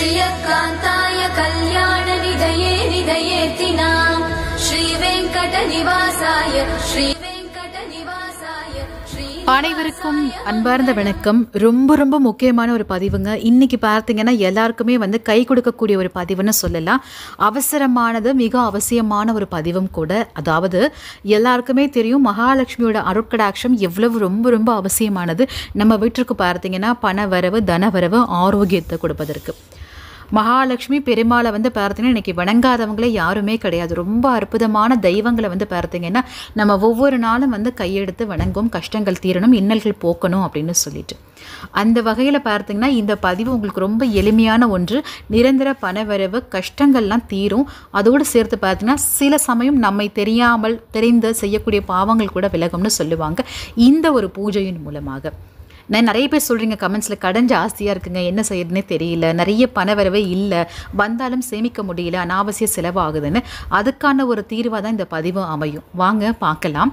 श्रियकान्ताय कल्याणनिधये निधयेतिनाम् श्रीवेङ्कटनिवासाय श्रीवेङ्कटनिवासाय श्री அனைவருக்கும் அன்பார்ந்த வணக்கம் ரொம்ப ரொம்ப முக்கியமான ஒரு பதிவுங்க இன்னைக்கு பார்த்தீங்கன்னா எல்லாருக்குமே வந்து கை கொடுக்கக்கூடிய ஒரு பதிவுன்னு சொல்லலாம் அவசரமானது மிக அவசியமான ஒரு பதிவும் கூட அதாவது எல்லாருக்குமே தெரியும் மகாலட்சுமியோட அருட்கடாட்சம் எவ்வளவு ரொம்ப ரொம்ப அவசியமானது நம்ம வீட்டிற்கு பார்த்தீங்கன்னா பண வரவு தன வரவு ஆரோக்கியத்தை கொடுப்பதற்கு மகாலட்சுமி பெருமாளை வந்து பார்த்தீங்கன்னா இன்னைக்கு வணங்காதவங்களே யாருமே கிடையாது ரொம்ப அற்புதமான தெய்வங்களை வந்து பார்த்தீங்கன்னா நம்ம ஒவ்வொரு நாளும் வந்து கையெடுத்து வணங்கும் கஷ்டங்கள் தீரணும் இன்னல்கள் போக்கணும் அப்படின்னு சொல்லிட்டு அந்த வகையில் பார்த்தீங்கன்னா இந்த பதிவு உங்களுக்கு ரொம்ப எளிமையான ஒன்று நிரந்தர பணவரவு கஷ்டங்கள்லாம் தீரும் அதோடு சேர்த்து பார்த்தீங்கன்னா சில சமயம் நம்மை தெரியாமல் தெரிந்து செய்யக்கூடிய பாவங்கள் கூட விலகும்னு சொல்லுவாங்க இந்த ஒரு பூஜையின் மூலமாக நான் நிறைய பேர் சொல்கிறீங்க கமெண்ட்ஸில் கடன் ஜாஸ்தியாக இருக்குங்க என்ன செய்யறதுனே தெரியல நிறைய பண வரவே இல்லை வந்தாலும் சேமிக்க முடியல அனாவசிய செலவாகுதுன்னு அதுக்கான ஒரு தீர்வாக தான் இந்த பதிவு அமையும் வாங்க பார்க்கலாம்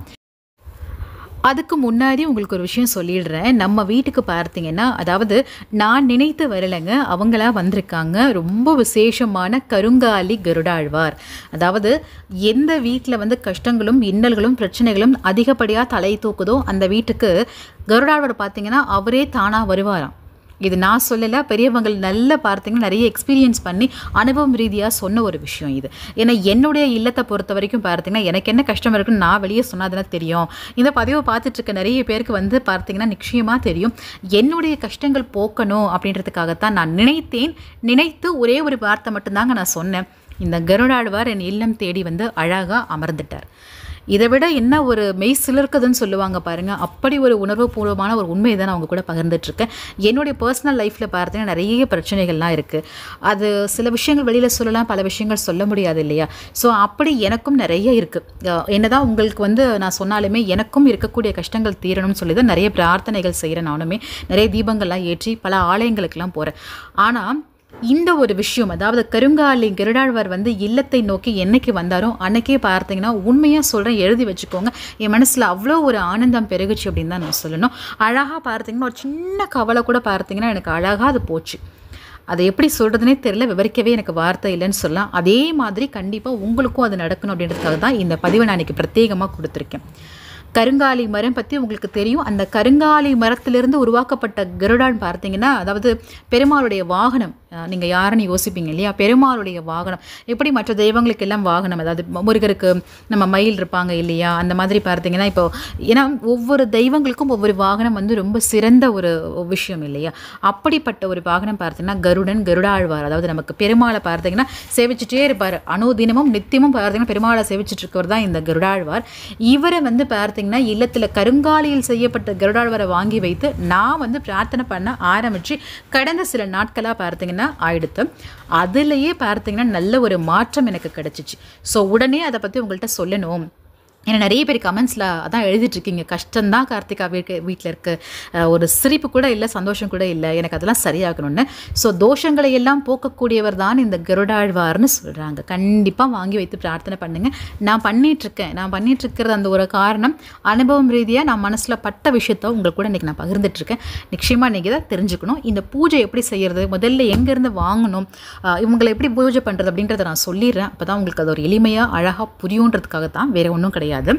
அதுக்கு முன்னாடி உங்களுக்கு ஒரு விஷயம் சொல்லிடுறேன் நம்ம வீட்டுக்கு பார்த்தீங்கன்னா அதாவது நான் நினைத்து வரலைங்க அவங்களா வந்திருக்காங்க ரொம்ப விசேஷமான கருங்காலி கருடாழ்வார் அதாவது எந்த வீட்டில் வந்து கஷ்டங்களும் இன்னல்களும் பிரச்சனைகளும் அதிகப்படியாக தலை தூக்குதோ அந்த வீட்டுக்கு கருடாழ்வார் பார்த்தீங்கன்னா அவரே தானாக வருவாராம் இது நான் சொல்லலை பெரியவங்க நல்லா பார்த்தீங்கன்னா நிறைய எக்ஸ்பீரியன்ஸ் பண்ணி அனுபவம் ரீதியாக சொன்ன ஒரு விஷயம் இது ஏன்னா என்னுடைய இல்லத்தை பொறுத்த வரைக்கும் பார்த்தீங்கன்னா எனக்கு என்ன கஷ்டம் இருக்குன்னு நான் வெளியே சொன்னாதானே தெரியும் இந்த பதிவை பார்த்துட்டு இருக்க நிறைய பேருக்கு வந்து பார்த்தீங்கன்னா நிச்சயமாக தெரியும் என்னுடைய கஷ்டங்கள் போக்கணும் அப்படின்றதுக்காகத்தான் நான் நினைத்தேன் நினைத்து ஒரே ஒரு வார்த்தை மட்டும்தாங்க நான் சொன்னேன் இந்த கருடாழ்வார் என் இல்லம் தேடி வந்து அழகாக அமர்ந்துட்டார் இதை விட என்ன ஒரு மெய் சிலிர்க்குதுன்னு சொல்லுவாங்க பாருங்க அப்படி ஒரு உணர்வுபூர்வமான ஒரு உண்மையை தான் நான் அவங்க கூட பகிர்ந்துட்டு இருக்கேன் என்னுடைய பர்சனல் லைஃப்பில் பார்த்தீங்கன்னா நிறைய பிரச்சனைகள்லாம் இருக்குது அது சில விஷயங்கள் வெளியில் சொல்லலாம் பல விஷயங்கள் சொல்ல முடியாது இல்லையா ஸோ அப்படி எனக்கும் நிறைய இருக்குது என்னதான் உங்களுக்கு வந்து நான் சொன்னாலுமே எனக்கும் இருக்கக்கூடிய கஷ்டங்கள் தீரணும்னு சொல்லி தான் நிறைய பிரார்த்தனைகள் செய்கிறேன் நானுமே நிறைய தீபங்கள்லாம் ஏற்றி பல ஆலயங்களுக்கெல்லாம் போகிறேன் ஆனால் இந்த ஒரு விஷயம் அதாவது கருங்காலி கருடாழ்வார் வந்து இல்லத்தை நோக்கி என்னைக்கு வந்தாரோ அன்னைக்கே பார்த்தீங்கன்னா உண்மையாக சொல்கிறேன் எழுதி வச்சுக்கோங்க என் மனசில் அவ்வளோ ஒரு ஆனந்தம் பெருகுச்சு அப்படின்னு தான் நான் சொல்லணும் அழகாக பார்த்தீங்கன்னா ஒரு சின்ன கவலை கூட பார்த்தீங்கன்னா எனக்கு அழகாக அது போச்சு அதை எப்படி சொல்கிறதுனே தெரியல விவரிக்கவே எனக்கு வார்த்தை இல்லைன்னு சொல்லலாம் அதே மாதிரி கண்டிப்பாக உங்களுக்கும் அது நடக்கணும் அப்படின்றதுக்காக தான் இந்த பதிவை நான் இன்றைக்கி பிரத்யேகமாக கொடுத்துருக்கேன் கருங்காலி மரம் பற்றி உங்களுக்கு தெரியும் அந்த கருங்காலி மரத்திலிருந்து உருவாக்கப்பட்ட கருடான் பார்த்தீங்கன்னா அதாவது பெருமாளுடைய வாகனம் நீங்கள் யாருன்னு யோசிப்பீங்க இல்லையா பெருமாளுடைய வாகனம் எப்படி மற்ற தெய்வங்களுக்கு எல்லாம் வாகனம் அதாவது முருகருக்கு நம்ம மயில் இருப்பாங்க இல்லையா அந்த மாதிரி பார்த்தீங்கன்னா இப்போ ஏன்னா ஒவ்வொரு தெய்வங்களுக்கும் ஒவ்வொரு வாகனம் வந்து ரொம்ப சிறந்த ஒரு விஷயம் இல்லையா அப்படிப்பட்ட ஒரு வாகனம் பார்த்தீங்கன்னா கருடன் கருடாழ்வார் அதாவது நமக்கு பெருமாளை பார்த்தீங்கன்னா சேவிச்சுட்டே இருப்பார் அனுதினமும் நித்தியமும் பார்த்தீங்கன்னா பெருமாளை சேவிச்சுட்டு இருக்கவர் தான் இந்த கருடாழ்வார் இவரை வந்து பார்த்தீங்கன்னா இல்லத்தில் கருங்காலியில் செய்யப்பட்ட கருடாழ்வாரை வாங்கி வைத்து நான் வந்து பிரார்த்தனை பண்ண ஆரம்பித்து கடந்த சில நாட்களாக பார்த்தீங்கன்னா ஆயிடுத்து அதுலேயே பார்த்தீங்கன்னா நல்ல ஒரு மாற்றம் எனக்கு கிடச்சிச்சு ஸோ உடனே அதை பற்றி உங்கள்கிட்ட சொல்லணும் ஏன்னா நிறைய பேர் கமெண்ட்ஸில் அதான் எழுதிட்டுருக்கீங்க கஷ்டம்தான் கார்த்திகா வீட்டு வீட்டில் இருக்கு ஒரு சிரிப்பு கூட இல்லை சந்தோஷம் கூட இல்லை எனக்கு அதெல்லாம் சரியாகணும்னு ஸோ தோஷங்களை எல்லாம் போக்கக்கூடியவர் தான் இந்த கருடாழ்வார்னு சொல்கிறாங்க கண்டிப்பாக வாங்கி வைத்து பிரார்த்தனை பண்ணுங்கள் நான் பண்ணிகிட்ருக்கேன் நான் பண்ணிகிட்ருக்கிறது அந்த ஒரு காரணம் அனுபவம் ரீதியாக நான் மனசில் பட்ட விஷயத்த உங்களுக்கு கூட இன்றைக்கி நான் பகிர்ந்துட்டுருக்கேன் நிச்சயமாக இன்றைக்கி தான் தெரிஞ்சுக்கணும் இந்த பூஜை எப்படி செய்கிறது முதல்ல எங்கேருந்து வாங்கணும் இவங்களை எப்படி பூஜை பண்ணுறது அப்படின்றத நான் சொல்லிடுறேன் அப்போ தான் உங்களுக்கு அது ஒரு எளிமையாக அழகாக புரியுன்றதுக்காக தான் வேறு ஒன்றும் கிடையாது கிடையாது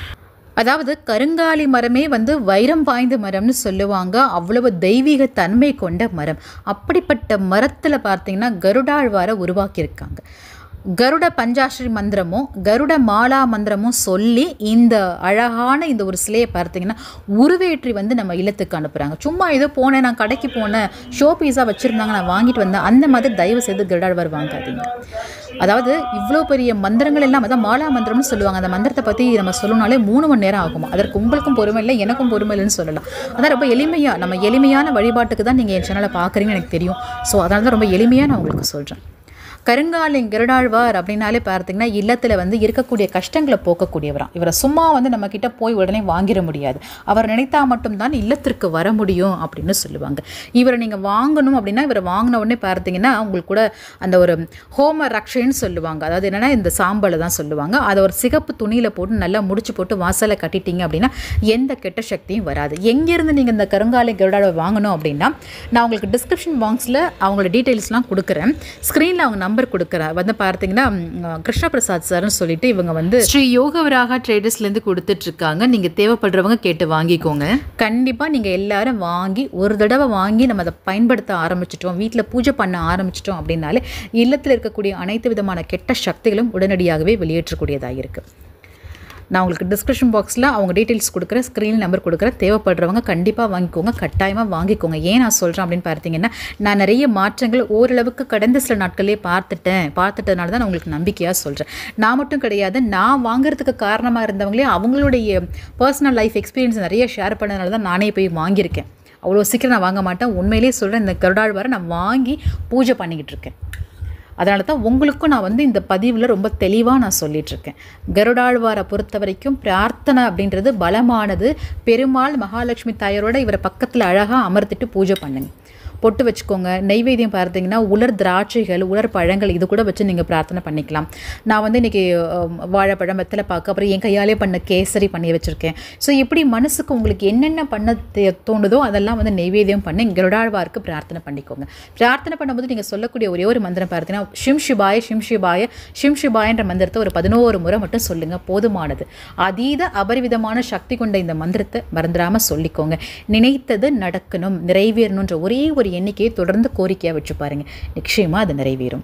அதாவது கருங்காலி மரமே வந்து வைரம் பாய்ந்த மரம்னு சொல்லுவாங்க அவ்வளவு தெய்வீக தன்மை கொண்ட மரம் அப்படிப்பட்ட மரத்தில் பார்த்தீங்கன்னா கருடாழ்வாரை உருவாக்கியிருக்காங்க கருட பஞ்சாஷ்டி மந்திரமும் கருட மாலா மந்திரமும் சொல்லி இந்த அழகான இந்த ஒரு சிலையை பார்த்தீங்கன்னா உருவேற்றி வந்து நம்ம இல்லத்துக்கு அனுப்புகிறாங்க சும்மா ஏதோ போனேன் நான் கடைக்கு போனேன் ஷோ பீஸாக வச்சுருந்தாங்க நான் வாங்கிட்டு வந்தேன் அந்த மாதிரி தயவு செய்து கருடாழ்வார் வாங்காதீங்க அதாவது இவ்வளோ பெரிய மந்திரங்கள் எல்லாம் அதான் மாலா மந்திரம்னு சொல்லுவாங்க அந்த மந்திரத்தை பற்றி நம்ம சொல்லணும்னாலே மூணு மணி நேரம் ஆகுமா அதற்கு உங்களுக்கும் பொறுமை இல்லை எனக்கும் பொறுமை இல்லைன்னு சொல்லலாம் அதான் ரொம்ப எளிமையாக நம்ம எளிமையான வழிபாட்டுக்கு தான் நீங்கள் என் சேனலை பார்க்குறீங்கன்னு எனக்கு தெரியும் ஸோ அதனால தான் ரொம்ப எளிமையாக நான் உங்களுக்கு சொல்கிறேன் கருங்காலி கருடாழ்வார் அப்படின்னாலே பார்த்தீங்கன்னா இல்லத்தில் வந்து இருக்கக்கூடிய கஷ்டங்களை போக்கக்கூடியவராம் இவரை சும்மா வந்து நம்ம கிட்ட போய் உடனே வாங்கிட முடியாது அவர் நினைத்தா மட்டும்தான் இல்லத்திற்கு வர முடியும் அப்படின்னு சொல்லுவாங்க இவரை நீங்கள் வாங்கணும் அப்படின்னா இவரை வாங்கின உடனே பார்த்தீங்கன்னா உங்களுக்கு கூட அந்த ஒரு ஹோம ரக்ஷைன்னு சொல்லுவாங்க அதாவது என்னன்னா இந்த சாம்பலை தான் சொல்லுவாங்க அதை ஒரு சிகப்பு துணியில் போட்டு நல்லா முடிச்சு போட்டு வாசலை கட்டிட்டீங்க அப்படின்னா எந்த கெட்ட சக்தியும் வராது எங்கேருந்து நீங்கள் இந்த கருங்காலி கருடாவை வாங்கணும் அப்படின்னா நான் உங்களுக்கு டிஸ்கிரிப்ஷன் பாக்ஸில் அவங்களோட டீட்டெயில்ஸ்லாம் கொடுக்குறேன் ஸ்க்ரீனில் அவங்க நம்பர் கொடுக்குறேன் வந்து பார்த்தீங்கன்னா ம், கிருஷ்ணபிரசாத் சார்னு சொல்லிட்டு இவங்க வந்து ஸ்ரீ யோகவராக ட்ரேடர்ஸ்லேருந்து கொடுத்துட்ருக்காங்க நீங்கள் தேவைப்படுறவங்க கேட்டு வாங்கிக்கோங்க கண்டிப்பாக நீங்கள் எல்லாரும் வாங்கி ஒரு தடவை வாங்கி நம்ம அதை பயன்படுத்த ஆரம்பிச்சிட்டோம் வீட்டில் பூஜை பண்ண ஆரம்பிச்சிட்டோம் அப்படின்னாலே இல்லத்தில் இருக்கக்கூடிய அனைத்து விதமான கெட்ட சக்திகளும் உடனடியாகவே வெளியேற்றக்கூடியதாக இருக்குது நான் உங்களுக்கு டிஸ்கிரிப்ஷன் பாக்ஸில் அவங்க டீட்டெயில்ஸ் கொடுக்குற ஸ்க்ரீன் நம்பர் கொடுக்குற தேவைப்படுறவங்க கண்டிப்பாக வாங்கிக்கோங்க கட்டாயமாக வாங்கிக்கோங்க ஏன் நான் சொல்கிறேன் அப்படின்னு பார்த்தீங்கன்னா நான் நிறைய மாற்றங்கள் ஓரளவுக்கு கடந்த சில நாட்களே பார்த்துட்டேன் பார்த்துட்டதுனால தான் நான் உங்களுக்கு நம்பிக்கையாக சொல்கிறேன் நான் மட்டும் கிடையாது நான் வாங்குறதுக்கு காரணமாக இருந்தவங்களே அவங்களுடைய பர்சனல் லைஃப் எக்ஸ்பீரியன்ஸ் நிறைய ஷேர் பண்ணதுனால தான் நானே போய் வாங்கியிருக்கேன் அவ்வளோ சீக்கிரம் நான் வாங்க மாட்டேன் உண்மையிலேயே சொல்கிறேன் இந்த கருடாழ்வாரை நான் வாங்கி பூஜை பண்ணிக்கிட்டு இருக்கேன் அதனால தான் உங்களுக்கும் நான் வந்து இந்த பதிவில் ரொம்ப தெளிவாக நான் சொல்லிகிட்ருக்கேன் கருடாழ்வாரை பொறுத்த வரைக்கும் பிரார்த்தனை அப்படின்றது பலமானது பெருமாள் மகாலட்சுமி தாயாரோட இவரை பக்கத்தில் அழகாக அமர்த்திட்டு பூஜை பண்ணுங்க பொட்டு வச்சுக்கோங்க நெய்வேத்தியம் பார்த்தீங்கன்னா உலர் திராட்சைகள் உலர் பழங்கள் இது கூட வச்சு நீங்கள் பிரார்த்தனை பண்ணிக்கலாம் நான் வந்து இன்றைக்கி வாழைப்பழம் வெத்தலை பாக்கு அப்புறம் என் கையாலே பண்ண கேசரி பண்ணி வச்சுருக்கேன் ஸோ இப்படி மனசுக்கு உங்களுக்கு என்னென்ன பண்ண தே- தோணுதோ அதெல்லாம் வந்து நெய்வேத்தியம் பண்ணி கருடாழ்வாருக்கு பிரார்த்தனை பண்ணிக்கோங்க பிரார்த்தனை பண்ணும்போது நீங்கள் சொல்லக்கூடிய ஒரே ஒரு மந்திரம் பார்த்தீங்கன்னா ஷிம் ஷிபாய ஷிம் ஷிபாய ஷிம் ஷிபாயன்ற மந்திரத்தை ஒரு பதினோரு முறை மட்டும் சொல்லுங்கள் போதுமானது அதீத அபரிவிதமான சக்தி கொண்ட இந்த மந்திரத்தை மறந்துடாமல் சொல்லிக்கோங்க நினைத்தது நடக்கணும் நிறைவேறணுன்ற ஒரே ஒரு எண்ணிக்கையை தொடர்ந்து கோரிக்கையாக வச்சு பாருங்க நிச்சயமாக அது நிறைவேறும்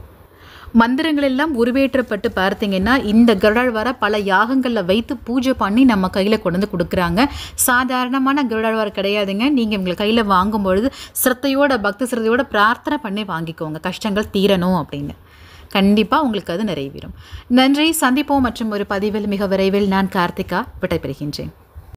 மந்திரங்கள் எல்லாம் உருவேற்றப்பட்டு பார்த்தீங்கன்னா இந்த கருடாழ்வாரை பல யாகங்களில் வைத்து பூஜை பண்ணி நம்ம கையில் கொண்டு வந்து கொடுக்குறாங்க சாதாரணமான கருடாழ்வார் கிடையாதுங்க நீங்கள் உங்களை கையில் வாங்கும்பொழுது சிரத்தையோட பக்தி சிரத்தையோட பிரார்த்தனை பண்ணி வாங்கிக்கோங்க கஷ்டங்கள் தீரணும் அப்படின்னு கண்டிப்பாக உங்களுக்கு அது நிறைவேறும் நன்றி சந்திப்போம் மற்றும் ஒரு பதிவில் மிக விரைவில் நான் கார்த்திகா விடைபெறுகின்றேன்